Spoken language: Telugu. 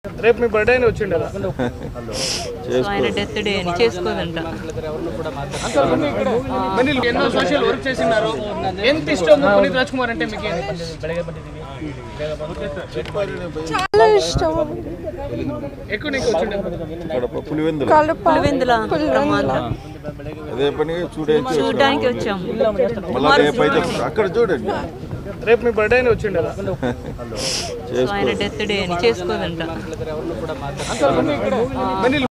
రేపు మీ బర్త్డే అని వచ్చిండు కదా సో ఆయన డెత్ డే అని చేసుకోదంట మరి వీళ్ళు ఎన్నో సోషల్ వర్క్ చేసినారు ఎంత ఇష్టం పునీత్ రాజ్ కుమార్ అంటే మీకు చాలా ఇష్టం ఎక్కువ నీకు వచ్చిండు కడప పులివెందుల కడప పులివెందుల ప్రమాదం అదే పనిగా చూడేసి చూడడానికి వచ్చాము మళ్ళీ రేపు అయితే అక్కడ చూడండి రేపు మీ బర్త్డే అని వచ్చిండు కదా సో ఆయన డెత్ డే అని చేసుకోదంట మరి